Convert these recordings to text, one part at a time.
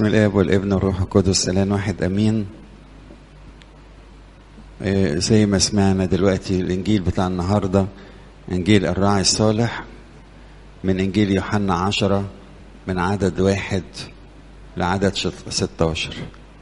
باسم الاب والابن والروح القدس الان واحد امين إيه، زي ما سمعنا دلوقتي الانجيل بتاع النهارده انجيل الراعي الصالح من انجيل يوحنا عشرة من عدد واحد لعدد شت- 16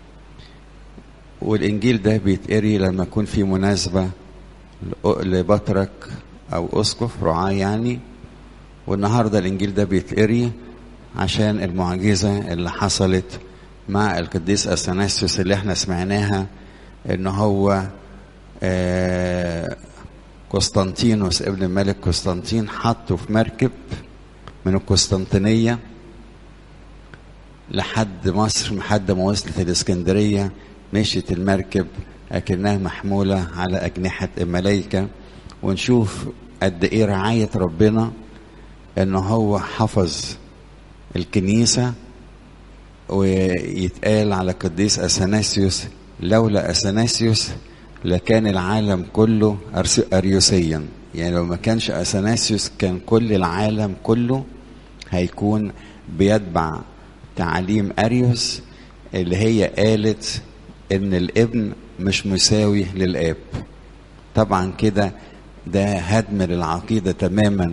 والانجيل ده بيتقري لما يكون في مناسبه لأ- لبطرك او اسقف رعاه يعني والنهارده الانجيل ده بيتقري عشان المعجزه اللي حصلت مع القديس اثناسيوس اللي احنا سمعناها ان هو آه، قسطنطينوس ابن الملك قسطنطين حطه في مركب من القسطنطينيه لحد مصر لحد ما وصلت الاسكندريه مشيت المركب اكنها محموله على اجنحه الملائكه ونشوف قد ايه رعايه ربنا ان هو حفظ الكنيسه ويتقال على قديس اثناسيوس لولا اثناسيوس لكان العالم كله أرس- اريوسيا يعني لو ما كانش اثناسيوس كان كل العالم كله هيكون بيتبع تعاليم اريوس اللي هي قالت ان الابن مش مساوي للاب طبعا كده ده هدم للعقيده تماما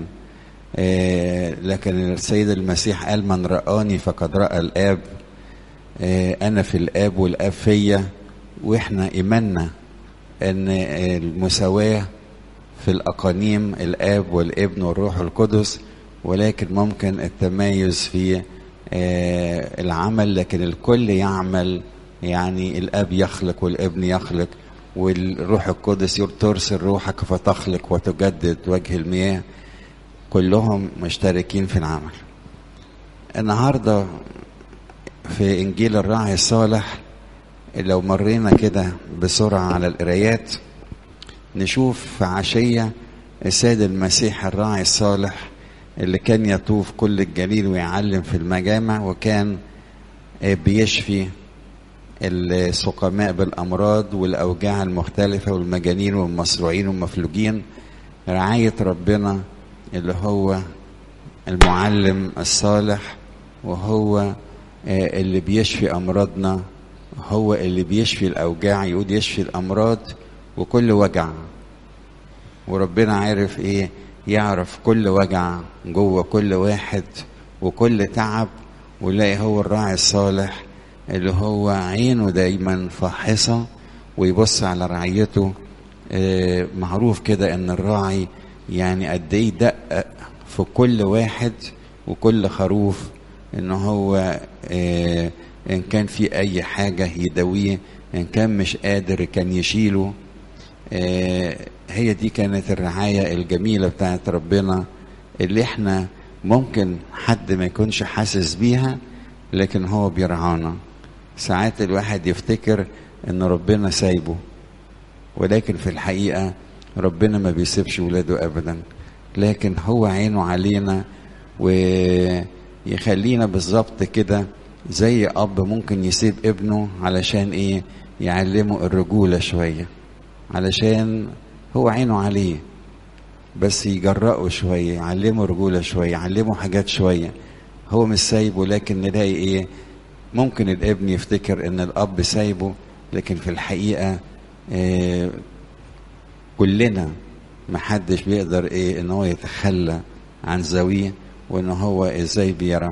آه، لكن السيد المسيح قال من رآني فقد رأى الآب آه، أنا في الآب والآب فيا وإحنا إيماننا أن آه، المساواة في الأقانيم الآب والابن والروح القدس ولكن ممكن التمايز في آه، العمل لكن الكل يعمل يعني الآب يخلق والابن يخلق والروح القدس ترسل روحك فتخلق وتجدد وجه المياه كلهم مشتركين في العمل النهارده في انجيل الراعي الصالح لو مرينا كده بسرعه على القرايات نشوف في عشيه السيد المسيح الراعي الصالح اللي كان يطوف كل الجليل ويعلم في المجامع وكان آه، بيشفي السقماء بالامراض والاوجاع المختلفه والمجانين والمصروعين والمفلوجين رعايه ربنا اللي هو المعلم الصالح وهو آه، اللي بيشفي امراضنا هو اللي بيشفي الاوجاع يقول يشفي الامراض وكل وجع وربنا عارف ايه يعرف كل وجع جوه كل واحد وكل تعب ويلاقي هو الراعي الصالح اللي هو عينه دايما فاحصة ويبص على رعيته آه، معروف كده ان الراعي يعني قد ايه يدقق في كل واحد وكل خروف ان هو آه، ان كان في اي حاجة يداويه ان كان مش قادر كان يشيله آه، هي دي كانت الرعاية الجميلة بتاعت ربنا اللي احنا ممكن حد ما يكونش حاسس بيها لكن هو بيرعانا ساعات الواحد يفتكر ان ربنا سايبه ولكن في الحقيقة ربنا ما بيسيبش ولاده أبدا لكن هو عينه علينا ويخلينا بالظبط كده زي أب ممكن يسيب ابنه علشان إيه يعلمه الرجولة شوية علشان هو عينه عليه بس يجرأه شوية يعلمه رجولة شوية يعلمه حاجات شوية هو مش سايبه لكن نلاقي ايه ممكن الابن يفتكر ان الاب سايبه لكن في الحقيقة إيه كلنا محدش بيقدر ايه ان هو يتخلى عن زاويه وان هو ازاي بيرى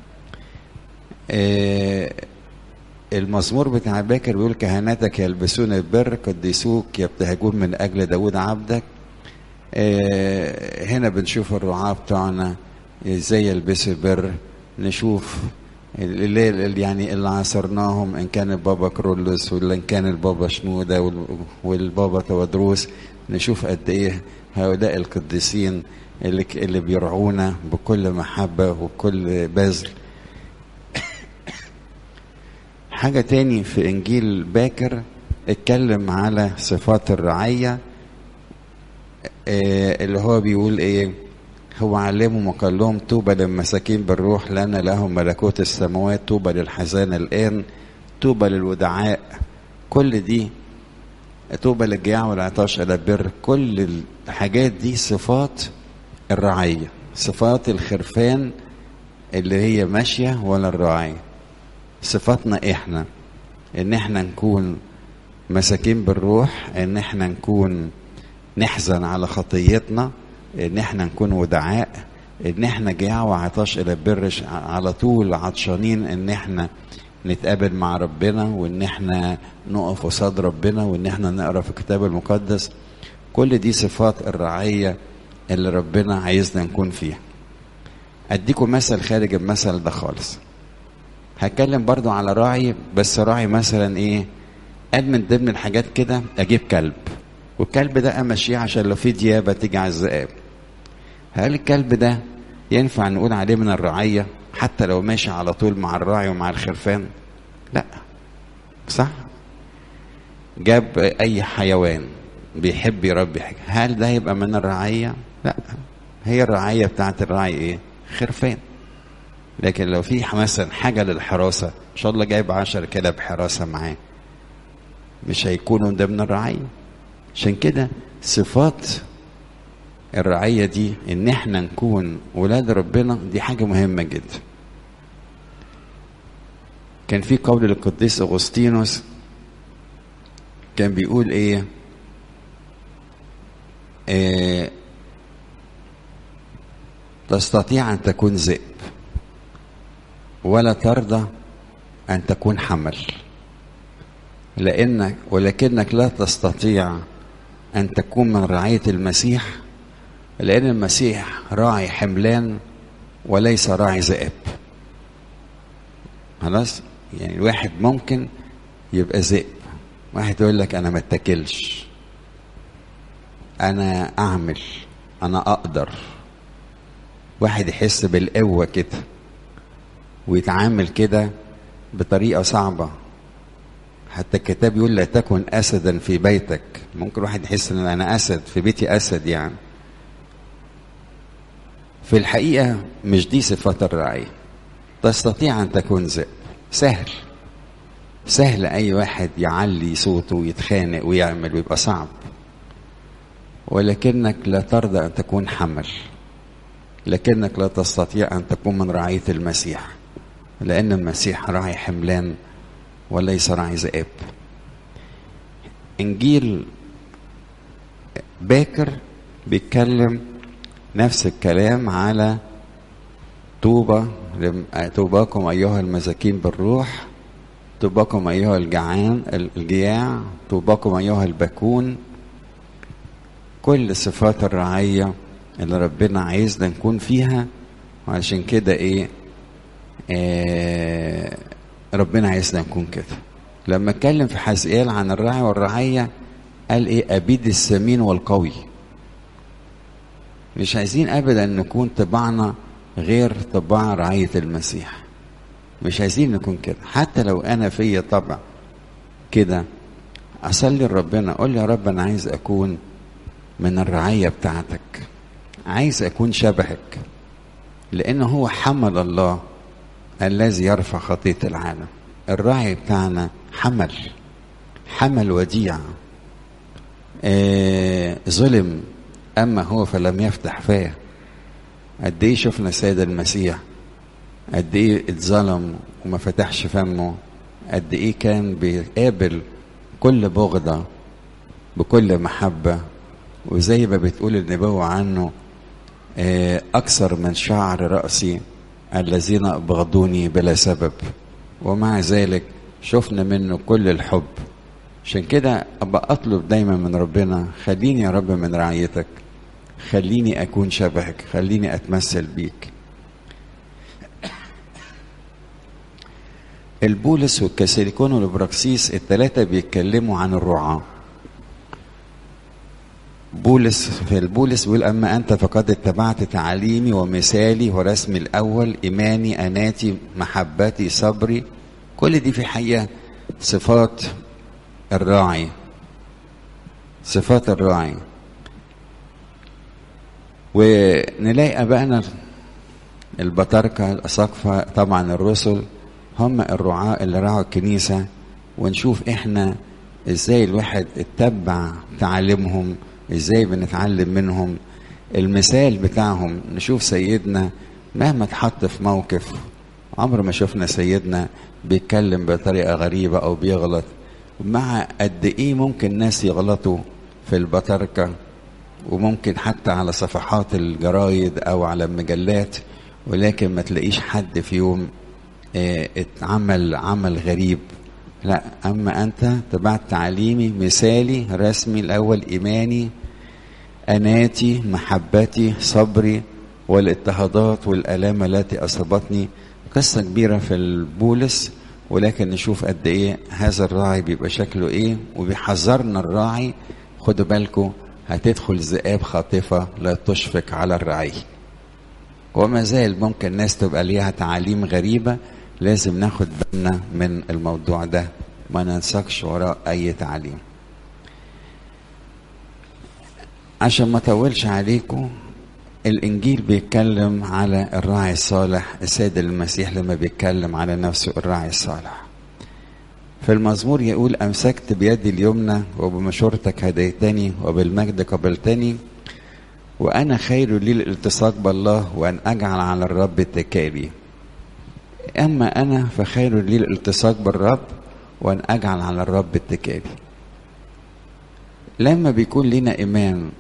إيه المزمور بتاع باكر بيقول كهنتك يلبسون البر قديسوك يبتهجون من اجل داود عبدك آه، هنا بنشوف الرعاة بتوعنا ازاي يلبسوا البر نشوف اللي اللي- يعني اللي عاصرناهم ان كان البابا كرولوس ولا ان كان البابا شنوده وال- والبابا تودروس نشوف قد ايه هؤلاء القديسين اللي ك- اللي بيرعونا بكل محبه وبكل بذل حاجة تاني في إنجيل باكر اتكلم على صفات الرعية آه، اللي هو بيقول إيه هو علمهم وقال لهم طوبى للمساكين بالروح لأن لهم ملكوت السماوات طوبى للحزان الآن طوبى للودعاء كل دي طوبى للجياع والعطاش إلى البر كل الحاجات دي صفات الرعية صفات الخرفان اللي هي ماشية ولا الراعي صفاتنا احنا ان احنا نكون مساكين بالروح ان احنا نكون نحزن على خطيتنا ان احنا نكون ودعاء ان احنا جياع وعطاش الى البر على طول عطشانين ان احنا نتقابل مع ربنا وان احنا نقف قصاد ربنا وان احنا نقرا في الكتاب المقدس كل دي صفات الرعيه اللي ربنا عايزنا نكون فيها اديكم مثل خارج المثل ده خالص هتكلم برضو على راعي بس راعي مثلا ايه قال من ضمن الحاجات كده اجيب كلب والكلب ده امشيه عشان لو في ديابه تيجي على الذئاب هل الكلب ده ينفع نقول عليه من الرعيه حتى لو ماشي على طول مع الراعي ومع الخرفان لا صح جاب اي حيوان بيحب يربي حاجه هل ده يبقى من الرعيه لا هي الرعيه بتاعت الراعي ايه خرفان لكن لو في مثلا حاجه للحراسه ان شاء الله جايب عشر كلاب حراسه معاه مش هيكونوا ضمن الرعيه عشان كده صفات الرعية دي ان احنا نكون ولاد ربنا دي حاجة مهمة جدا كان في قول للقديس اغسطينوس كان بيقول ايه, إيه تستطيع ان تكون ذئب ولا ترضى ان تكون حمل لانك ولكنك لا تستطيع ان تكون من رعيه المسيح لأن المسيح راعي حملان وليس راعي ذئب خلاص يعني الواحد ممكن يبقى ذئب واحد يقول لك أنا ما اتكلش أنا أعمل أنا أقدر واحد يحس بالقوة كده ويتعامل كده بطريقة صعبة حتى الكتاب يقول لا تكن أسدا في بيتك ممكن واحد يحس إن أنا أسد في بيتي أسد يعني في الحقيقة مش دي صفات الرعية تستطيع أن تكون ذئب سهل سهل أي واحد يعلي صوته ويتخانق ويعمل ويبقى صعب ولكنك لا ترضى أن تكون حمل لكنك لا تستطيع أن تكون من رعية المسيح لأن المسيح راعي حملان وليس راعي ذئاب إنجيل باكر بيتكلم نفس الكلام على طوبى طوباكم أيها المساكين بالروح طوباكم أيها الجعان الجياع طوباكم أيها البكون كل صفات الرعية اللي ربنا عايزنا نكون فيها وعشان كده ايه آه ربنا عايزنا نكون كده لما اتكلم في حزقيال عن الراعي والرعية قال ايه أبيد السمين والقوي مش عايزين ابدا نكون طباعنا غير طباع رعية المسيح مش عايزين نكون كده حتى لو انا في طبع كده اصلي لربنا اقول يا رب انا عايز اكون من الرعية بتاعتك عايز اكون شبهك لان هو حمل الله الذي يرفع خطية العالم الراعي بتاعنا حمل حمل وديع آه ظلم أما هو فلم يفتح فاه قد إيه شفنا السيد المسيح قد إيه اتظلم وما فتحش فمه قد إيه كان بيقابل كل بغضة بكل محبة وزي ما بتقول النبوة عنه أكثر من شعر رأسي الذين أبغضوني بلا سبب ومع ذلك شفنا منه كل الحب عشان كده أبقى أطلب دايما من ربنا خليني يا رب من رعيتك خليني أكون شبهك خليني أتمثل بيك البولس والكاسيليكون والبراكسيس الثلاثة بيتكلموا عن الرعاة بولس في البولس بيقول أما أنت فقد اتبعت تعاليمي ومثالي ورسمي الأول إيماني أناتي محبتي صبري كل دي في حقيقة صفات الراعي صفات الراعي ونلاقي أبائنا البطاركة الأساقفة طبعا الرسل هم الرعاة اللي رعوا الكنيسة ونشوف احنا ازاي الواحد اتبع تعاليمهم ازاي بنتعلم منهم المثال بتاعهم نشوف سيدنا مهما اتحط في موقف عمر ما شفنا سيدنا بيتكلم بطريقة غريبة أو بيغلط مع قد إيه ممكن ناس يغلطوا في البطاركة وممكن حتى على صفحات الجرايد أو على المجلات ولكن ما تلاقيش حد في يوم اه اتعمل عمل غريب لا أما أنت تبعت تعليمي مثالي رسمي الأول إيماني أناتي محبتي صبري والاضطهادات والآلام التي أصابتني قصة كبيرة في البولس ولكن نشوف قد إيه هذا الراعي بيبقى شكله إيه وبيحذرنا الراعي خدوا بالكم هتدخل ذئاب خاطفة لا تشفق على الرعي وما زال ممكن ناس تبقى ليها تعاليم غريبة لازم ناخد بالنا من الموضوع ده ما ننسكش وراء أي تعليم عشان ما اطولش عليكم الانجيل بيتكلم على الراعي الصالح السيد المسيح لما بيتكلم على نفسه الراعي الصالح في المزمور يقول امسكت بيدي اليمنى وبمشورتك هديتني وبالمجد قبلتني وانا خير لي الالتصاق بالله وان اجعل على الرب اتكالي اما انا فخير لي الالتصاق بالرب وان اجعل على الرب اتكالي لما بيكون لنا ايمان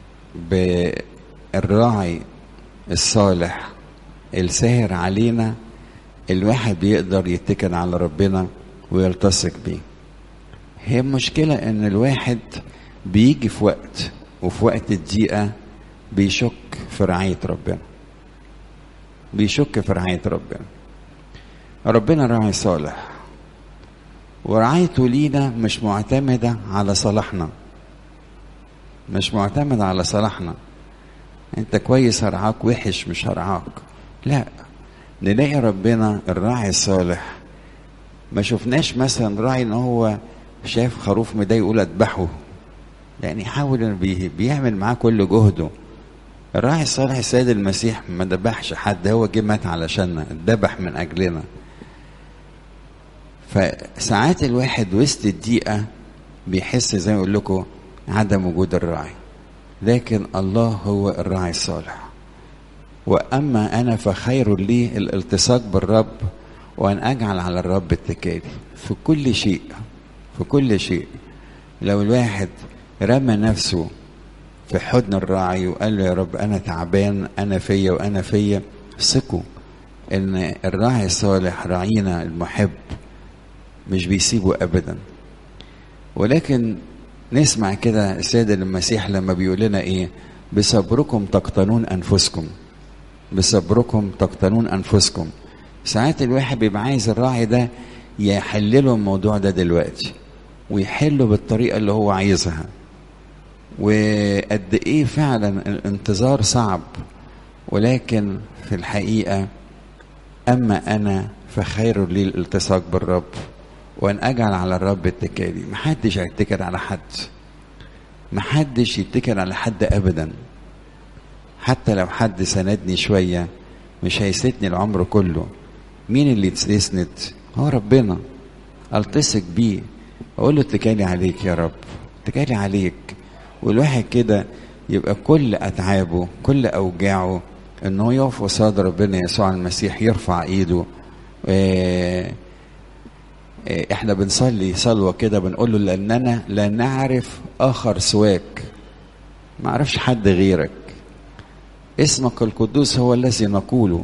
بالراعي الصالح الساهر علينا الواحد بيقدر يتكل على ربنا ويلتصق بيه هي المشكلة ان الواحد بيجي في وقت وفي وقت الضيقة بيشك في رعاية ربنا بيشك في رعاية ربنا ربنا راعي صالح ورعايته لينا مش معتمدة على صلاحنا مش معتمد على صلاحنا انت كويس هرعاك وحش مش هرعاك لا نلاقي ربنا الراعي الصالح ما شفناش مثلا راعي ان هو شاف خروف مضايق يقول اذبحه يعني يحاول بي بيعمل معاه كل جهده الراعي الصالح السيد المسيح ما ذبحش حد هو جه مات علشاننا اتذبح من اجلنا فساعات الواحد وسط الضيقه بيحس زي ما اقول لكم عدم وجود الراعي لكن الله هو الراعي الصالح واما انا فخير لي الالتصاق بالرب وان اجعل على الرب اتكالي في كل شيء في كل شيء لو الواحد رمى نفسه في حضن الراعي وقال له يا رب انا تعبان انا فيا وانا فيا ثقوا ان الراعي الصالح راعينا المحب مش بيسيبه ابدا ولكن نسمع كده السيد المسيح لما بيقول لنا ايه بصبركم تقتنون انفسكم بصبركم تقتنون انفسكم ساعات الواحد بيبقى عايز الراعي ده يحل له الموضوع ده دلوقتي ويحله بالطريقه اللي هو عايزها وقد ايه فعلا الانتظار صعب ولكن في الحقيقه اما انا فخير لي الالتصاق بالرب وان اجعل على الرب اتكالي محدش هيتكل على حد محدش يتكل على حد ابدا حتى لو حد سندني شويه مش هيسندني العمر كله مين اللي يسند هو ربنا التصق بيه اقول له اتكالي عليك يا رب اتكالي عليك والواحد كده يبقى كل اتعابه كل اوجاعه ان هو يقف قصاد ربنا يسوع المسيح يرفع ايده اه احنا بنصلي صلوة كده بنقول له لأننا لا نعرف آخر سواك ما عرفش حد غيرك اسمك القدوس هو الذي نقوله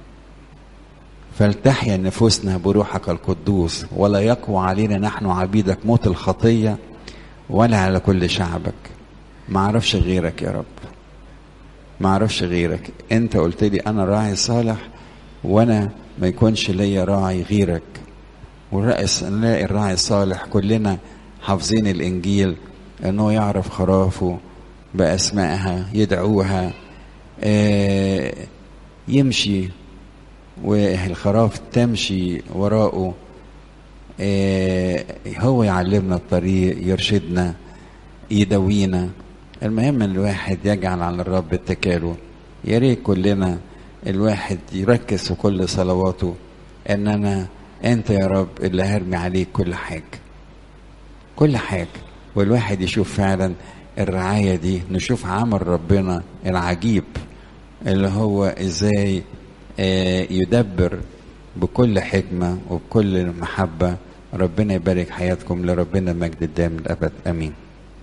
فلتحيا نفوسنا بروحك القدوس ولا يقوى علينا نحن عبيدك موت الخطية ولا على كل شعبك ما عرفش غيرك يا رب ما عرفش غيرك انت قلت لي انا راعي صالح وانا ما يكونش ليا راعي غيرك والرئيس نلاقي الراعي الصالح كلنا حافظين الانجيل انه يعرف خرافه باسمائها يدعوها آه يمشي والخراف تمشي وراءه آه هو يعلمنا الطريق يرشدنا يدوينا المهم ان الواحد يجعل على الرب اتكاله يا ريت كلنا الواحد يركز في كل صلواته ان انا انت يا رب اللي هرمي عليك كل حاجه كل حاجه والواحد يشوف فعلا الرعايه دي نشوف عمل ربنا العجيب اللي هو ازاي آه يدبر بكل حكمة وبكل محبة ربنا يبارك حياتكم لربنا مجد الدائم الأبد أمين